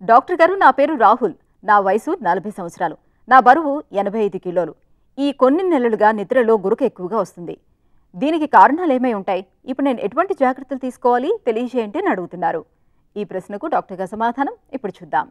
doctor గారు నా పేరు రాహుల్ నా వయసు నలభై సంవత్సరాలు నా బరువు ఎనభై ఐదు కిలోలు ఈ కొన్ని నెలలుగా నిద్రలో గురుక ఎక్కువగా వస్తుంది దీనికి కారణాలు ఏమై ఉంటాయి ఇప్పుడు నేను ఎటువంటి జాగ్రత్తలు తీసుకోవాలి తెలియజేయండి అని అడుగుతున్నారు ఈ ప్రశ్నకు డాక్టర్ గారి సమాధానం ఇప్పుడు చూద్దాం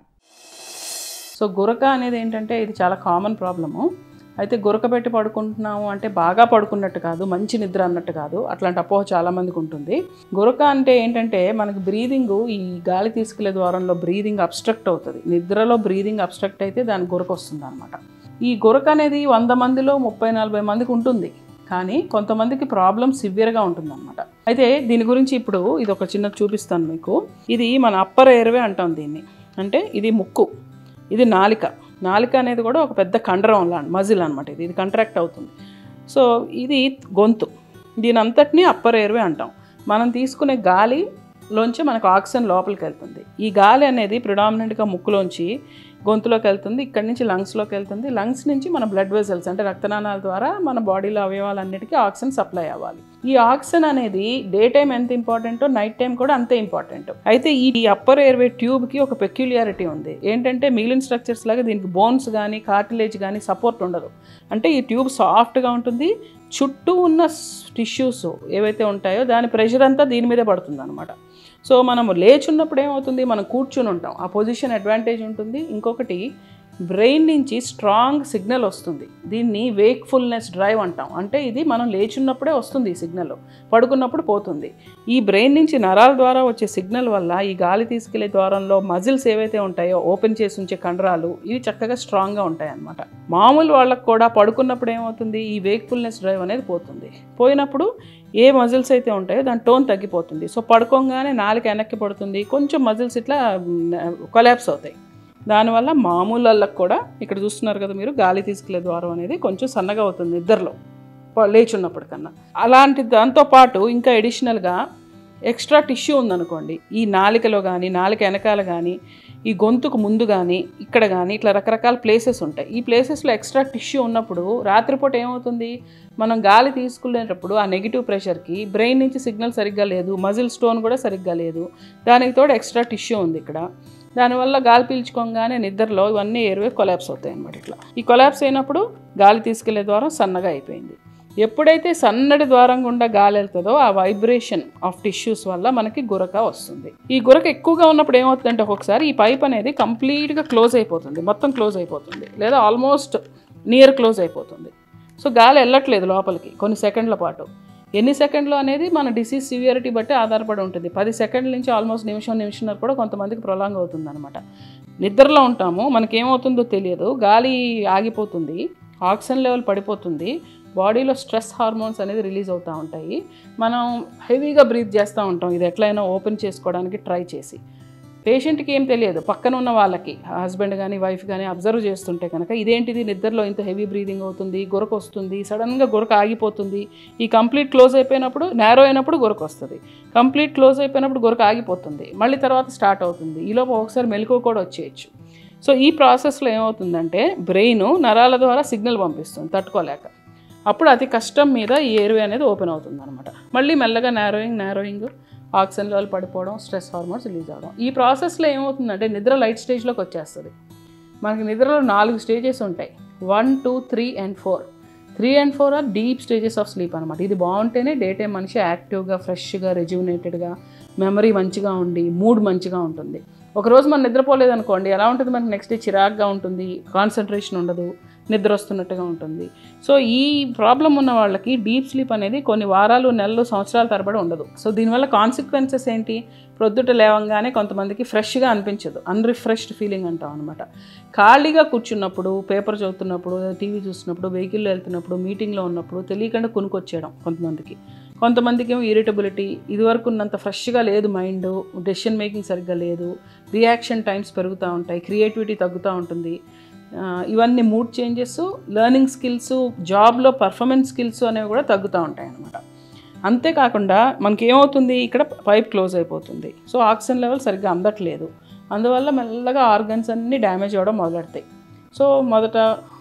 సో గురక అనేది ఏంటంటే ఇది చాలా కామన్ ప్రాబ్లము అయితే గురక పెట్టి పడుకుంటున్నాము అంటే బాగా పడుకున్నట్టు కాదు మంచి నిద్ర అన్నట్టు కాదు అట్లాంటి అపోహ చాలా మందికి ఉంటుంది గురక అంటే ఏంటంటే మనకి బ్రీదింగ్ ఈ గాలి తీసుకెళ్లే ద్వారంలో బ్రీదింగ్ అబ్స్ట్రక్ట్ అవుతుంది నిద్రలో బ్రీదింగ్ అబ్స్ట్రక్ట్ అయితే దాని గురక వస్తుంది అనమాట ఈ గురక అనేది వంద మందిలో ముప్పై నలభై మందికి ఉంటుంది కానీ కొంతమందికి ప్రాబ్లం సివియర్గా ఉంటుంది అనమాట అయితే దీని గురించి ఇప్పుడు ఇది ఒక చిన్న చూపిస్తాను మీకు ఇది మన అప్పర్ ఎయిర్వే అంటాం దీన్ని అంటే ఇది ముక్కు ఇది నాలిక నాలిక అనేది కూడా ఒక పెద్ద కండరం లా మజిల్ అనమాట ఇది ఇది కంట్రాక్ట్ అవుతుంది సో ఇది గొంతు దీని అంతటినీ అప్పర్ ఎయిర్వే అంటాం మనం తీసుకునే గాలిలోంచి మనకు ఆక్సిజన్ లోపలికి వెళ్తుంది ఈ గాలి అనేది ప్రిడామినెంట్గా ముక్కులోంచి గొంతులోకి వెళ్తుంది ఇక్కడి నుంచి లంగ్స్లోకి వెళ్తుంది లంగ్స్ నుంచి మన బ్లడ్ వెసల్స్ అంటే రక్తనాళాల ద్వారా మన బాడీలో అవయవాలన్నిటికీ ఆక్సిజన్ సప్లై అవ్వాలి ఈ ఆక్సిజన్ అనేది డే టైం ఎంత ఇంపార్టెంటో నైట్ టైం కూడా అంతే ఇంపార్టెంట్ అయితే ఈ అప్పర్ ఎయిర్వే ట్యూబ్కి ఒక పెక్యులియారిటీ ఉంది ఏంటంటే మిగిలిన స్ట్రక్చర్స్ లాగా దీనికి బోన్స్ కానీ కార్టిలేజ్ కానీ సపోర్ట్ ఉండదు అంటే ఈ ట్యూబ్ సాఫ్ట్గా ఉంటుంది చుట్టూ ఉన్న టిష్యూస్ ఏవైతే ఉంటాయో దాని ప్రెషర్ అంతా దీని మీదే పడుతుంది అనమాట సో మనము లేచున్నప్పుడు ఏమవుతుంది మనం కూర్చుని ఉంటాం ఆ పొజిషన్ అడ్వాంటేజ్ ఉంటుంది ఇంకొకటి బ్రెయిన్ నుంచి స్ట్రాంగ్ సిగ్నల్ వస్తుంది దీన్ని వేక్ఫుల్నెస్ డ్రైవ్ అంటాం అంటే ఇది మనం లేచున్నప్పుడే వస్తుంది ఈ సిగ్నల్ పడుకున్నప్పుడు పోతుంది ఈ బ్రెయిన్ నుంచి నరాల ద్వారా వచ్చే సిగ్నల్ వల్ల ఈ గాలి తీసుకెళ్లే ద్వారంలో మజిల్స్ ఏవైతే ఉంటాయో ఓపెన్ చేసి ఉంచే కండరాలు ఇవి చక్కగా స్ట్రాంగ్గా ఉంటాయి అన్నమాట మామూలు వాళ్ళకు కూడా పడుకున్నప్పుడు ఏమవుతుంది ఈ వేక్ఫుల్నెస్ డ్రైవ్ అనేది పోతుంది పోయినప్పుడు ఏ మజిల్స్ అయితే ఉంటాయో దాని టోన్ తగ్గిపోతుంది సో పడుకోగానే నాలుక వెనక్కి పడుతుంది కొంచెం మజిల్స్ ఇట్లా కొలాప్స్ అవుతాయి దానివల్ల మామూలు వాళ్ళకి కూడా ఇక్కడ చూస్తున్నారు కదా మీరు గాలి తీసుకెళ్లే ద్వారం అనేది కొంచెం సన్నగా అవుతుంది నిద్రలో ప- లేచున్నప్పుడు కన్నా అలాంటి దాంతోపాటు ఇంకా ఎడిషనల్గా ఎక్స్ట్రా టిష్యూ ఉందనుకోండి ఈ నాలికలో కానీ నాలిక వెనకాల కానీ ఈ గొంతుకు ముందు కానీ ఇక్కడ కానీ ఇట్లా రకరకాల ప్లేసెస్ ఉంటాయి ఈ ప్లేసెస్లో ఎక్స్ట్రా టిష్యూ ఉన్నప్పుడు రాత్రిపూట ఏమవుతుంది మనం గాలి తీసుకునేటప్పుడు ఆ నెగిటివ్ ప్రెషర్కి బ్రెయిన్ నుంచి సిగ్నల్ సరిగ్గా లేదు మజిల్ స్టోన్ కూడా సరిగ్గా లేదు దానికి తోడు ఎక్స్ట్రా టిష్యూ ఉంది ఇక్కడ దానివల్ల గాలి పీల్చుకోగానే నిద్రలో ఇవన్నీ ఎయిర్వే కొలాప్స్ అవుతాయి అన్నమాట ఇట్లా ఈ కొలాప్స్ అయినప్పుడు గాలి తీసుకెళ్లే ద్వారం సన్నగా అయిపోయింది ఎప్పుడైతే సన్నటి ద్వారం గుండా గాలి వెళ్తుందో ఆ వైబ్రేషన్ ఆఫ్ టిష్యూస్ వల్ల మనకి గురక వస్తుంది ఈ గురక ఎక్కువగా ఉన్నప్పుడు ఏమవుతుందంటే ఒక్కొక్కసారి ఈ పైప్ అనేది కంప్లీట్గా క్లోజ్ అయిపోతుంది మొత్తం క్లోజ్ అయిపోతుంది లేదా ఆల్మోస్ట్ నియర్ క్లోజ్ అయిపోతుంది సో గాలి వెళ్ళట్లేదు లోపలికి కొన్ని సెకండ్ల పాటు ఎన్ని సెకండ్లు అనేది మన డిసీజ్ సివియరిటీ బట్టి ఆధారపడి ఉంటుంది పది సెకండ్ల నుంచి ఆల్మోస్ట్ నిమిషం నిమిషంన్నర కూడా కొంతమందికి ప్రొలాంగ్ అవుతుంది అనమాట నిద్రలో ఉంటాము మనకేమవుతుందో తెలియదు గాలి ఆగిపోతుంది ఆక్సిజన్ లెవెల్ పడిపోతుంది బాడీలో స్ట్రెస్ హార్మోన్స్ అనేది రిలీజ్ అవుతూ ఉంటాయి మనం హెవీగా బ్రీత్ చేస్తూ ఉంటాం ఇది ఎట్లయినా ఓపెన్ చేసుకోవడానికి ట్రై చేసి పేషెంట్కి ఏం తెలియదు పక్కన ఉన్న వాళ్ళకి హస్బెండ్ కానీ వైఫ్ కానీ అబ్జర్వ్ చేస్తుంటే కనుక ఇదేంటిది నిద్రలో ఇంత హెవీ బ్రీదింగ్ అవుతుంది గురక వస్తుంది సడన్గా గురక ఆగిపోతుంది ఈ కంప్లీట్ క్లోజ్ అయిపోయినప్పుడు నేరో అయినప్పుడు గురక వస్తుంది కంప్లీట్ క్లోజ్ అయిపోయినప్పుడు గురక ఆగిపోతుంది మళ్ళీ తర్వాత స్టార్ట్ అవుతుంది ఈలోపు ఒకసారి మెలకు కూడా వచ్చేయచ్చు సో ఈ ప్రాసెస్లో ఏమవుతుందంటే బ్రెయిన్ నరాల ద్వారా సిగ్నల్ పంపిస్తుంది తట్టుకోలేక అప్పుడు అతి కష్టం మీద ఈ ఎయిర్వే అనేది ఓపెన్ అవుతుంది అనమాట మళ్ళీ మెల్లగా నారోయింగ్ నారోయింగ్ ఆక్సిజన్ లెవెల్ పడిపోవడం స్ట్రెస్ హార్మోన్స్ రిలీజ్ అవ్వడం ఈ ప్రాసెస్లో ఏమవుతుందంటే నిద్ర లైట్ స్టేజ్లోకి వచ్చేస్తుంది మనకి నిద్రలో నాలుగు స్టేజెస్ ఉంటాయి one two three and four three and four are deep stages of sleep అనమాట ఇది బాగుంటేనే డే టైం మనిషి యాక్టివ్గా ఫ్రెష్గా రెజ్యూనేటెడ్గా మెమరీ మంచిగా ఉండి మూడ్ మంచిగా ఉంటుంది ఒకరోజు మనం నిద్రపోలేదు అనుకోండి ఎలా ఉంటుంది మనకి నెక్స్ట్ డే చిరాగ్గా ఉంటుంది కాన్సన్ట్రేషన్ ఉండదు నిద్ర వస్తున్నట్టుగా ఉంటుంది సో ఈ ప్రాబ్లం ఉన్న వాళ్ళకి డీప్ స్లీప్ అనేది కొన్ని వారాలు నెలలు సంవత్సరాల తరబడి ఉండదు సో దీనివల్ల కాన్సిక్వెన్సెస్ ఏంటి ప్రొద్దుట లేవంగానే కొంతమందికి ఫ్రెష్గా అనిపించదు అన్రిఫ్రెష్డ్ ఫీలింగ్ అంటాం అనమాట ఖాళీగా కూర్చున్నప్పుడు పేపర్ చదువుతున్నప్పుడు టీవీ చూస్తున్నప్పుడు వెహికల్లో వెళ్తున్నప్పుడు మీటింగ్లో ఉన్నప్పుడు తెలియకుండా కొనుక్కొచ్చేయడం కొంతమందికి కొంతమందికి ఏమో ఇరిటబిలిటీ ఇదివరకు ఉన్నంత ఫ్రెష్గా లేదు మైండ్ డెసిషన్ మేకింగ్ సరిగ్గా లేదు రియాక్షన్ టైమ్స్ పెరుగుతూ ఉంటాయి క్రియేటివిటీ తగ్గుతూ ఉంటుంది ఆ, ఇవన్నీ మూడ్ చేంజెస్ లెర్నింగ్ స్కిల్స్ జాబ్లో పర్ఫార్మెన్స్ స్కిల్స్ అనేవి కూడా తగ్గుతూ ఉంటాయి అన్నమాట అంతేకాకుండా మనకి ఏమవుతుంది ఇక్కడ పైప్ క్లోజ్ అయిపోతుంది సో ఆక్సిజన్ లెవెల్ సరిగ్గా అందట్లేదు అందువల్ల మెల్లగా ఆర్గన్స్ అన్నీ డ్యామేజ్ అవ్వడం మొదలెడతాయి సో మొదట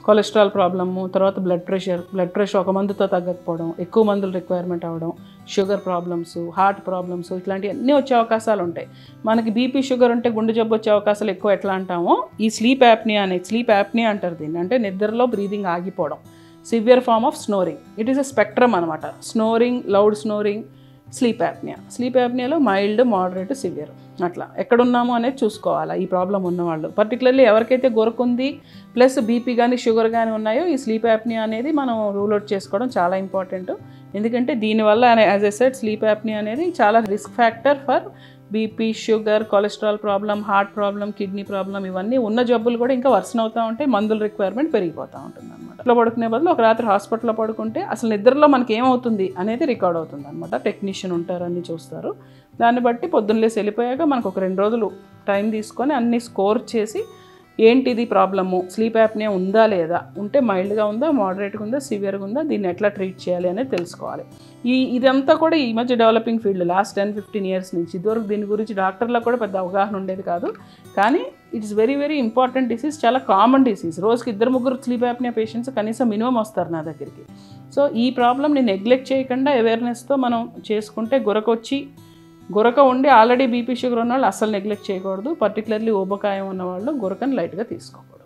కొలెస్ట్రాల్ ప్రాబ్లము తర్వాత బ్లడ్ ప్రెషర్ బ్లడ్ ప్రెషర్ ఒక మందుతో తగ్గకపోవడం ఎక్కువ మందులు రిక్వైర్మెంట్ అవ్వడం షుగర్ ప్రాబ్లమ్స్ హార్ట్ ప్రాబ్లమ్స్ ఇట్లాంటివన్నీ వచ్చే అవకాశాలు ఉంటాయి మనకి బీపీ షుగర్ ఉంటే గుండె జబ్బు వచ్చే అవకాశాలు ఎక్కువ ఎట్లా అంటామో ఈ స్లీప్ యాప్నియా అనే స్లీప్ యాప్నియా అంటారు దీన్ని అంటే నిద్రలో బ్రీదింగ్ ఆగిపోవడం severe form of snoring it is a spectrum అనమాట snoring loud snoring sleep apnoea sleep యాప్నియాలో మైల్డ్ మోడరేట్ సివియర్ అట్లా ఎక్కడున్నాము అనేది చూసుకోవాలి ఈ ప్రాబ్లం ఉన్నవాళ్ళు పర్టికులర్లీ ఎవరికైతే గొరకుంది ప్లస్ బీపీ కానీ షుగర్ కానీ ఉన్నాయో ఈ స్లీప్ యాప్నియా అనేది మనం రూల్ అవుట్ చేసుకోవడం చాలా ఇంపార్టెంట్ ఎందుకంటే దీనివల్ల as a set sleep apnoea అనేది చాలా risk factor for BP sugar cholesterol problem heart problem kidney problem ఇవన్నీ ఉన్న జబ్బులు కూడా ఇంకా వర్సన్ అవుతూ ఉంటాయి మందుల రిక్వైర్మెంట్ పెరిగిపోతూ ఉంటుంది అనమాట ఇంట్లో పడుకునే బదులు ఒక రాత్రి హాస్పిటల్లో పడుకుంటే అసలు నిద్రలో మనకి ఏమవుతుంది అనేది రికార్డ్ అవుతుంది అనమాట టెక్నీషియన్ ఉంటారు అన్ని చూస్తారు దాన్ని బట్టి పొద్దున్నలేసి వెళ్ళిపోయాక మనకు ఒక రెండు రోజులు టైం తీసుకొని అన్ని స్కోర్ చేసి ఏంటిది ప్రాబ్లము స్లీప్ యాప్నియా ఉందా లేదా ఉంటే మైల్డ్గా ఉందా మోడరేట్గా ఉందా సివియర్గా ఉందా దీన్ని ఎట్లా ట్రీట్ చేయాలి అనేది తెలుసుకోవాలి ఈ ఇదంతా కూడా ఈ మధ్య developing field last ten fifteen years నుంచి ఇదివరకు దీని గురించి డాక్టర్లకు కూడా పెద్ద అవగాహన ఉండేది కాదు కానీ it's very very important disease చాలా కామన్ డిసీజ్ రోజుకి ఇద్దరు ముగ్గురు స్లీప్ యాప్నియా పేషెంట్స్ కనీసం మినిమం వస్తారు నా దగ్గరికి సో ఈ ప్రాబ్లమ్ని నెగ్లెక్ట్ చేయకుండా అవేర్నెస్తో మనం చేసుకుంటే గురకొచ్చి గురక ఉండి ఆల్రెడీ బీపీ షుగర్ ఉన్న వాళ్ళు అసలు నెగ్లెక్ట్ చేయకూడదు పర్టికులర్లీ ఊబకాయం ఉన్న వాళ్ళు గురకని లైట్గా తీసుకోకూడదు